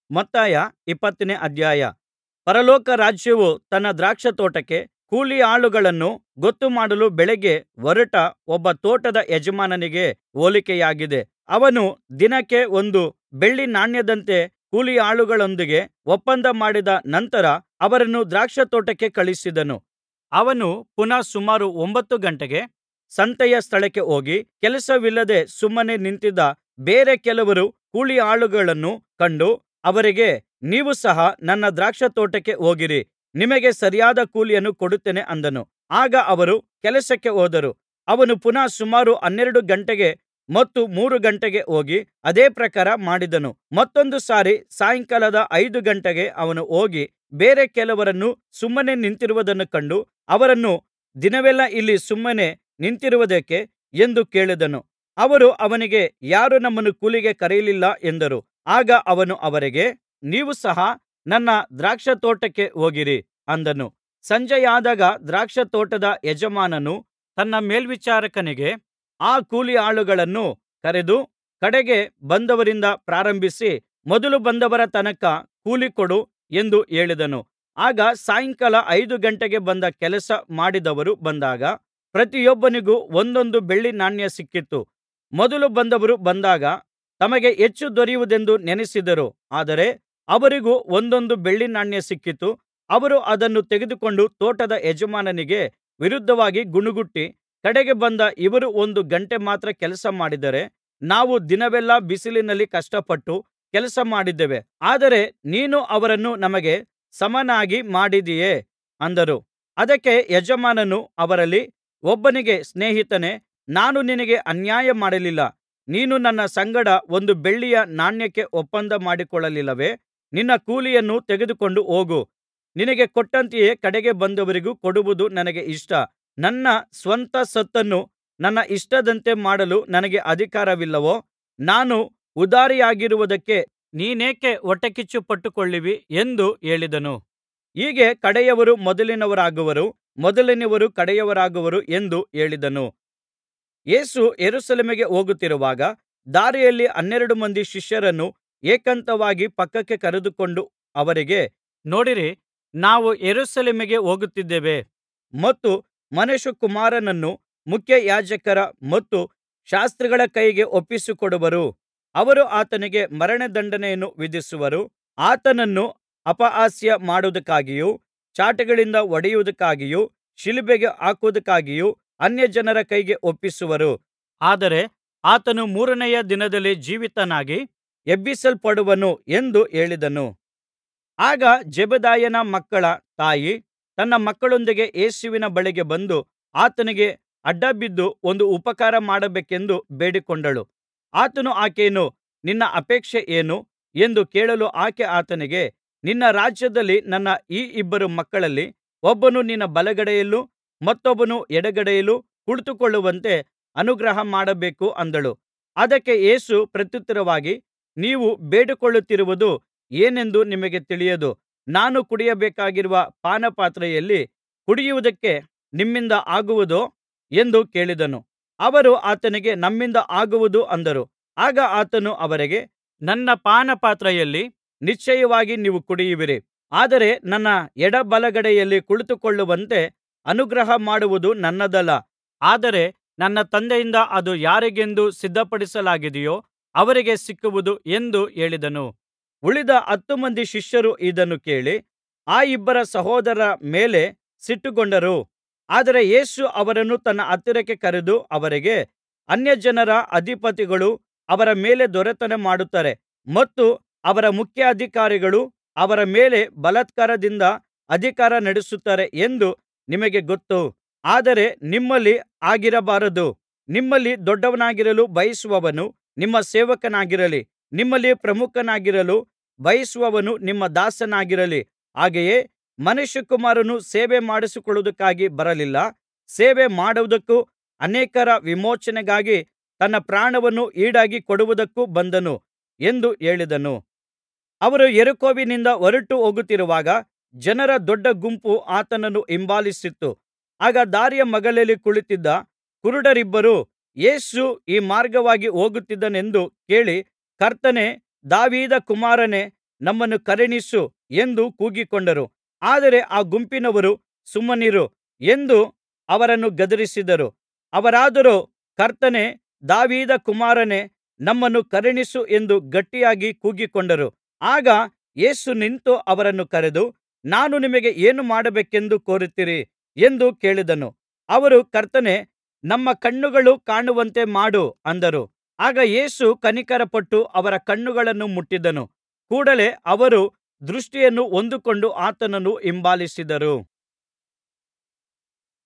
ಮತ್ತಾಯ ಇಪ್ಪತ್ತನೇ ಅಧ್ಯಾಯ ಪರಲೋಕ ರಾಜ್ಯವು ತನ್ನ ದ್ರಾಕ್ಷಾತೋಟಕ್ಕೆ ಕೂಲಿಯಾಳುಗಳನ್ನು ಗೊತ್ತುಮಾಡಲು ಬೆಳಗ್ಗೆ ಹೊರಟ ಒಬ್ಬ ತೋಟದ ಯಜಮಾನನಿಗೆ ಹೋಲಿಕೆಯಾಗಿದೆ ಅವನು ದಿನಕ್ಕೆ ಒಂದು ಬೆಳ್ಳಿ ನಾಣ್ಯದಂತೆ ಕೂಲಿಯಾಳುಗಳೊಂದಿಗೆ ಒಪ್ಪಂದ ಮಾಡಿದ ನಂತರ ಅವರನ್ನು ದ್ರಾಕ್ಷಾತೋಟಕ್ಕೆ ಕಳುಹಿಸಿದನು ಅವನು ಪುನಃ ಸುಮಾರು ಒಂಭತ್ತು ಗಂಟೆಗೆ ಸಂತೆಯ ಸ್ಥಳಕ್ಕೆ ಹೋಗಿ ಕೆಲಸವಿಲ್ಲದೆ ಸುಮ್ಮನೆ ನಿಂತಿದ್ದ ಬೇರೆ ಕೆಲವರು ಕೂಲಿಯಾಳುಗಳನ್ನು ಕಂಡು ಅವರಿಗೆ ನೀವು ಸಹ ನನ್ನ ದ್ರಾಕ್ಷಾತೋಟಕ್ಕೆ ಹೋಗಿರಿ ನಿಮಗೆ ಸರಿಯಾದ ಕೂಲಿಯನ್ನು ಕೊಡುತ್ತೇನೆ ಅಂದನು ಆಗ ಅವರು ಕೆಲಸಕ್ಕೆ ಹೋದರು ಅವನು ಪುನಃ ಸುಮಾರು ಹನ್ನೆರಡು ಗಂಟೆಗೆ ಮತ್ತು ಮೂರು ಗಂಟೆಗೆ ಹೋಗಿ ಅದೇ ಪ್ರಕಾರ ಮಾಡಿದನು ಮತ್ತೊಂದು ಸಾರಿ ಸಾಯಂಕಾಲದ ಐದು ಗಂಟೆಗೆ ಅವನು ಹೋಗಿ ಬೇರೆ ಕೆಲವರನ್ನು ಸುಮ್ಮನೆ ನಿಂತಿರುವುದನ್ನು ಕಂಡು ಅವರನ್ನು ದಿನವೆಲ್ಲಾ ಇಲ್ಲಿ ಸುಮ್ಮನೆ ನಿಂತಿರುವುದೇಕೆ ಎಂದು ಕೇಳಿದನು ಅವರು ಅವನಿಗೆ ಯಾರೂ ನಮ್ಮನ್ನು ಕೂಲಿಗೆ ಕರೆಯಲಿಲ್ಲ ಎಂದರು ಆಗ ಅವನು ಅವರಿಗೆ ನೀವು ಸಹ ನನ್ನ ದ್ರಾಕ್ಷಾತೋಟಕ್ಕೆ ಹೋಗಿರಿ ಅಂದನು ಸಂಜೆಯಾದಾಗ ದ್ರಾಕ್ಷಾತೋಟದ ಯಜಮಾನನು ತನ್ನ ಮೇಲ್ವಿಚಾರಕನಿಗೆ ಆ ಕೂಲಿಯಾಳುಗಳನ್ನು ಕರೆದು ಕಡೆಗೆ ಬಂದವರಿಂದ ಪ್ರಾರಂಭಿಸಿ ಮೊದಲು ಬಂದವರ ತನಕ ಕೂಲಿ ಕೊಡು ಎಂದು ಹೇಳಿದನು ಆಗ ಸಾಯಂಕಾಲ ಐದು ಗಂಟೆಗೆ ಬಂದ ಕೆಲಸ ಮಾಡಿದವರು ಬಂದಾಗ ಪ್ರತಿಯೊಬ್ಬನಿಗೂ ಒಂದೊಂದು ಬೆಳ್ಳಿ ನಾಣ್ಯ ಸಿಕ್ಕಿತು ಮೊದಲು ಬಂದವರು ಬಂದಾಗ ತಮಗೆ ಹೆಚ್ಚು ದೊರೆಯುವುದೆಂದು ನೆನಸಿದರು ಆದರೆ ಅವರಿಗೂ ಒಂದೊಂದು ಬೆಳ್ಳಿ ನಾಣ್ಯ ಸಿಕ್ಕಿತು ಅವರು ಅದನ್ನು ತೆಗೆದುಕೊಂಡು ತೋಟದ ಯಜಮಾನನಿಗೆ ವಿರುದ್ಧವಾಗಿ ಗುಣುಗುಟ್ಟಿ ಕಡೆಗೆ ಬಂದ ಇವರು ಒಂದು ಗಂಟೆ ಮಾತ್ರ ಕೆಲಸ ಮಾಡಿದರೆ ನಾವು ದಿನವೆಲ್ಲಾ ಬಿಸಿಲಿನಲ್ಲಿ ಕಷ್ಟಪಟ್ಟು ಕೆಲಸ ಮಾಡಿದ್ದೇವೆ ಆದರೆ ನೀನು ಅವರನ್ನು ನಮಗೆ ಸಮನಾಗಿ ಮಾಡಿದಿಯೇ ಅಂದರು ಅದಕ್ಕೆ ಯಜಮಾನನು ಅವರಲ್ಲಿ ಒಬ್ಬನಿಗೆ ಸ್ನೇಹಿತನೇ ನಾನು ನಿನಗೆ ಅನ್ಯಾಯ ಮಾಡಲಿಲ್ಲ ನೀನು ನನ್ನ ಸಂಗಡ ಒಂದು ಬೆಳ್ಳಿಯ ನಾಣ್ಯಕ್ಕೆ ಒಪ್ಪಂದ ಮಾಡಿಕೊಳ್ಳಲಿಲ್ಲವೇ ನಿನ್ನ ಕೂಲಿಯನ್ನು ತೆಗೆದುಕೊಂಡು ಹೋಗು ನಿನಗೆ ಕೊಟ್ಟಂತೆಯೇ ಕಡೆಗೆ ಬಂದವರಿಗೂ ಕೊಡುವುದು ನನಗೆ ಇಷ್ಟ ನನ್ನ ಸ್ವಂತ ಸೊತ್ತನ್ನು ನನ್ನ ಇಷ್ಟದಂತೆ ಮಾಡಲು ನನಗೆ ಅಧಿಕಾರವಿಲ್ಲವೋ ನಾನು ಉದಾರಿಯಾಗಿರುವುದಕ್ಕೆ ನೀನೇಕೆ ಹೊಟ್ಟೆಕಿಚ್ಚು ಪಟ್ಟುಕೊಳ್ಳುವಿ ಎಂದು ಹೇಳಿದನು ಹೀಗೆ ಕಡೆಯವರು ಮೊದಲಿನವರಾಗುವರು ಮೊದಲನೆಯವರು ಕಡೆಯವರಾಗುವರು ಎಂದು ಹೇಳಿದನು ಯೇಸು ಯೆರೂಸಲೇಮಿಗೆ ಹೋಗುತ್ತಿರುವಾಗ ದಾರಿಯಲ್ಲಿ ಹನ್ನೆರಡು ಮಂದಿ ಶಿಷ್ಯರನ್ನು ಏಕಾಂತವಾಗಿ ಪಕ್ಕಕ್ಕೆ ಕರೆದುಕೊಂಡು ಅವರಿಗೆ ನೋಡಿರಿ ನಾವು ಯೆರೂಸಲೇಮಿಗೆ ಹೋಗುತ್ತಿದ್ದೇವೆ ಮತ್ತು ಮನುಷ್ಯಕುಮಾರನನ್ನು ಮುಖ್ಯಯಾಜಕರ ಮತ್ತು ಶಾಸ್ತ್ರಿಗಳ ಕೈಗೆ ಒಪ್ಪಿಸಿಕೊಡುವರು ಅವರು ಆತನಿಗೆ ಮರಣದಂಡನೆಯನ್ನು ವಿಧಿಸುವರು ಆತನನ್ನು ಅಪಹಾಸ್ಯ ಮಾಡುವುದಕ್ಕಾಗಿಯೂ ಚಾಟಿಗಳಿಂದ ಹೊಡೆಯುವುದಕ್ಕಾಗಿಯೂ ಶಿಲುಬೆಗೆ ಹಾಕುವುದಕ್ಕಾಗಿಯೂ ಅನ್ಯಜನರ ಕೈಗೆ ಒಪ್ಪಿಸುವರು ಆದರೆ ಆತನು ಮೂರನೆಯ ದಿನದಲ್ಲಿ ಜೀವಿತನಾಗಿ ಎಬ್ಬಿಸಲ್ಪಡುವನು ಎಂದು ಹೇಳಿದನು ಆಗ ಜೆಬೆದಾಯನ ಮಕ್ಕಳ ತಾಯಿ ತನ್ನ ಮಕ್ಕಳೊಂದಿಗೆ ಯೇಸುವಿನ ಬಳಿಗೆ ಬಂದು ಆತನಿಗೆ ಅಡ್ಡಬಿದ್ದು ಒಂದು ಉಪಕಾರ ಮಾಡಬೇಕೆಂದು ಬೇಡಿಕೊಂಡಳು ಆತನು ಆಕೆಯನ್ನು ನಿನ್ನ ಅಪೇಕ್ಷೆ ಏನು ಎಂದು ಕೇಳಲು ಆಕೆ ಆತನಿಗೆ ನಿನ್ನ ರಾಜ್ಯದಲ್ಲಿ ನನ್ನ ಈ ಇಬ್ಬರು ಮಕ್ಕಳಲ್ಲಿ ಒಬ್ಬನು ನಿನ್ನ ಬಲಗಡೆಯಲ್ಲೂ ಮತ್ತೊಬ್ಬನು ಎಡಗಡೆಯಲ್ಲೂ ಕುಳಿತುಕೊಳ್ಳುವಂತೆ ಅನುಗ್ರಹ ಮಾಡಬೇಕು ಅಂದಳು ಅದಕ್ಕೆ ಯೇಸು ಪ್ರತ್ಯುತ್ತರವಾಗಿ ನೀವು ಬೇಡಿಕೊಳ್ಳುತ್ತಿರುವುದು ಏನೆಂದು ನಿಮಗೆ ತಿಳಿಯದು ನಾನು ಕುಡಿಯಬೇಕಾಗಿರುವ ಪಾನಪಾತ್ರೆಯಲ್ಲಿ ಕುಡಿಯುವುದಕ್ಕೆ ನಿಮ್ಮಿಂದ ಆಗುವುದೋ ಎಂದು ಕೇಳಿದನು ಅವರು ಆತನಿಗೆ ನಮ್ಮಿಂದ ಆಗುವುದು ಅಂದರು ಆಗ ಆತನು ಅವರಿಗೆ ನನ್ನ ಪಾನಪಾತ್ರೆಯಲ್ಲಿ ನಿಶ್ಚಯವಾಗಿ ನೀವು ಕುಡಿಯುವಿರಿ ಆದರೆ ನನ್ನ ಎಡಬಲಗಡೆಯಲ್ಲಿ ಕುಳಿತುಕೊಳ್ಳುವಂತೆ ಅನುಗ್ರಹ ಮಾಡುವುದು ನನ್ನದಲ್ಲ ಆದರೆ ನನ್ನ ತಂದೆಯಿಂದ ಅದು ಯಾರಿಗೆಂದು ಸಿದ್ಧಪಡಿಸಲಾಗಿದೆಯೋ ಅವರಿಗೆ ಸಿಕ್ಕುವುದು ಎಂದು ಹೇಳಿದನು ಉಳಿದ ಹತ್ತು ಮಂದಿ ಶಿಷ್ಯರು ಇದನ್ನು ಕೇಳಿ ಆ ಇಬ್ಬರ ಸಹೋದರರ ಮೇಲೆ ಸಿಟ್ಟುಗೊಂಡರು ಆದರೆ ಯೇಸು ಅವರನ್ನು ತನ್ನ ಹತ್ತಿರಕ್ಕೆ ಕರೆದು ಅವರಿಗೆ ಅನ್ಯಜನರ ಅಧಿಪತಿಗಳು ಅವರ ಮೇಲೆ ದೊರೆತನ ಮಾಡುತ್ತಾರೆ ಮತ್ತು ಅವರ ಮುಖ್ಯಾಧಿಕಾರಿಗಳು ಅವರ ಮೇಲೆ ಬಲಾತ್ಕಾರದಿಂದ ಅಧಿಕಾರ ನಡೆಸುತ್ತಾರೆ ಎಂದು ನಿಮಗೆ ಗೊತ್ತು ಆದರೆ ನಿಮ್ಮಲ್ಲಿ ಹಾಗಿರಬಾರದು ನಿಮ್ಮಲ್ಲಿ ದೊಡ್ಡವನಾಗಿರಲು ಬಯಸುವವನು ನಿಮ್ಮ ಸೇವಕನಾಗಿರಲಿ ನಿಮ್ಮಲ್ಲಿ ಪ್ರಮುಖನಾಗಿರಲು ಬಯಸುವವನು ನಿಮ್ಮ ದಾಸನಾಗಿರಲಿ ಹಾಗೆಯೇ ಮನುಷ್ಯಕುಮಾರನು ಸೇವೆ ಮಾಡಿಸಿಕೊಳ್ಳುವುದಕ್ಕಾಗಿ ಬರಲಿಲ್ಲ ಸೇವೆ ಮಾಡುವುದಕ್ಕೂ ಅನೇಕರ ವಿಮೋಚನೆಗಾಗಿ ತನ್ನ ಪ್ರಾಣವನ್ನು ಈಡಾಗಿ ಕೊಡುವುದಕ್ಕೂ ಬಂದನು ಎಂದು ಹೇಳಿದನು ಅವರು ಯೆರಿಕೋವಿನಿಂದ ಹೊರಟು ಹೋಗುತ್ತಿರುವಾಗ ಜನರ ದೊಡ್ಡ ಗುಂಪು ಆತನನ್ನು ಹಿಂಬಾಲಿಸಿತು ಆಗ ದಾರಿಯ ಮಗ್ಗುಲಲ್ಲಿ ಕುಳಿತಿದ್ದ ಕುರುಡರಿಬ್ಬರು ಯೇಸು ಈ ಮಾರ್ಗವಾಗಿ ಹೋಗುತ್ತಿದ್ದಾನೆಂದು ಕೇಳಿ ಕರ್ತನೇ ದಾವೀದ ಕುಮಾರನೇ ನಮ್ಮನ್ನು ಕರುಣಿಸು ಎಂದು ಕೂಗಿಕೊಂಡರು ಆದರೆ ಆ ಗುಂಪಿನವರು ಸುಮ್ಮನಿರು ಎಂದು ಅವರನ್ನು ಗದರಿಸಿದರು ಅವರಾದರೋ ಕರ್ತನೇ ದಾವೀದ ಕುಮಾರನೇ ನಮ್ಮನ್ನು ಕರುಣಿಸು ಎಂದು ಗಟ್ಟಿಯಾಗಿ ಕೂಗಿಕೊಂಡರು ಆಗ ಯೇಸು ನಿಂತು ಅವರನ್ನು ಕರೆದು ನಾನು ನಿಮಗೆ ಏನು ಮಾಡಬೇಕೆಂದು ಕೋರುತ್ತೀರಿ ಎಂದು ಕೇಳಿದನು ಅವರು ಕರ್ತನೇ ನಮ್ಮ ಕಣ್ಣುಗಳು ಕಾಣುವಂತೆ ಮಾಡು ಅಂದರು ಆಗ ಯೇಸು ಕನಿಕರಪಟ್ಟು ಅವರ ಕಣ್ಣುಗಳನ್ನು ಮುಟ್ಟಿದನು ಕೂಡಲೇ ಅವರು ದೃಷ್ಟಿಯನ್ನು ಹೊಂದಿಕೊಂಡು ಆತನನ್ನು ಹಿಂಬಾಲಿಸಿದರು